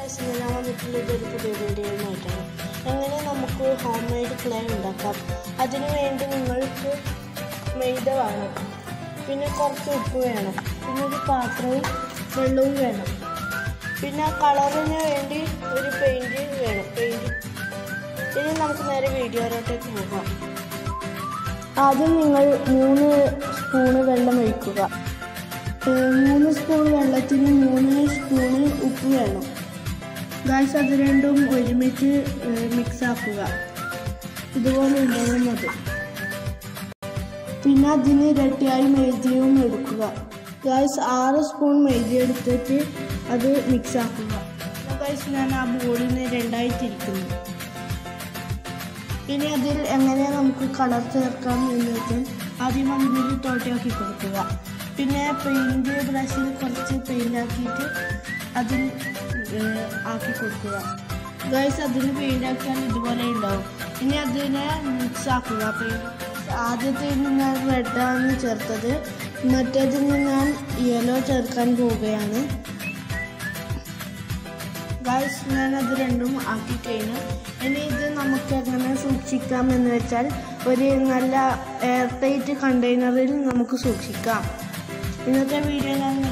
guys ഞാൻ വന്നിട്ടുള്ളത് ഒരു പുതിയ വീഡിയോയുമായിട്ടാണ് എങ്ങനെ നമുക്ക് ഹോം മെയ്ഡ് ക്ലേ ഉണ്ടാക്കാം അതിനു വേണ്ടി നിങ്ങൾക്ക് മെയ്ത വേണം പിന്നെ കുറച്ച് ഉപ്പ് വേണം പിന്നെ ഒരു പാത്രവും വെള്ളവും വേണം പിന്നെ കളറിന് വേണ്ടി ഒരു പെയിൻറ് വേണം പെയിൻറ് ഇനി നമുക്ക് നേരെ വീഡിയോയിലോട്ടേക്ക് പോകാം ആദ്യം നിങ്ങൾ മൂന്ന് സ്പൂണ് വെള്ളം ഒഴിക്കുക ഏഹ് മൂന്ന് സ്പൂൺ വെള്ളത്തിന് മൂന്ന് സ്പൂണ് ഉപ്പ് വേണം ഗായ്സ് അത് രണ്ടും ഒരുമിച്ച് മിക്സ് ആക്കുക ഇതുപോലെ ഉണ്ടായാൽ മതി പിന്നെ അതിന് ഇരട്ടിയായി മെഴുതിയും എടുക്കുക ഗായ്സ് ആറ് സ്പൂൺ മെഴുതി എടുത്തിട്ട് അത് മിക്സ് ആക്കുക ഗായ്സ് ഞാൻ ആ ബോളിനെ രണ്ടായി തിരിക്കുന്നു ഇനി അതിൽ എങ്ങനെ നമുക്ക് കളർ ചേർക്കാം എന്ന് വെച്ചാൽ ആദ്യം അതിൽ തോട്ടയാക്കി കൊടുക്കുക പിന്നെ പെയിൻറ് ബ്രഷിൽ കുറച്ച് പെയിൻ്റ് ആക്കിയിട്ട് അതിൽ ഏഹ്, ആക്കി കൊടുക്കുക ഗൈസ് അതിന് പെയിൻ്റ് ആക്കിയാൽ ഇതുപോലെ ഉണ്ടാവും ഇനി അതിനെ മിക്സ് ആക്കുക പെയിൻറ് ആദ്യത്തേന് ഞാൻ റെഡാണ് ചേർത്തത് മറ്റേതിന് ഞാൻ യെല്ലോ ചേർക്കാൻ പോവുകയാണ് ഗൈസ് ഞാൻ അത് രണ്ടും ആക്കി കഴിഞ്ഞു ഇനി ഇത് നമുക്ക് എങ്ങനെ സൂക്ഷിക്കാം എന്ന് വെച്ചാൽ ഒരു നല്ല എയർ ടൈറ്റ് കണ്ടെയ്നറിൽ നമുക്ക് സൂക്ഷിക്കാം ഇന്നത്തെ വീഡിയോ ഞാൻ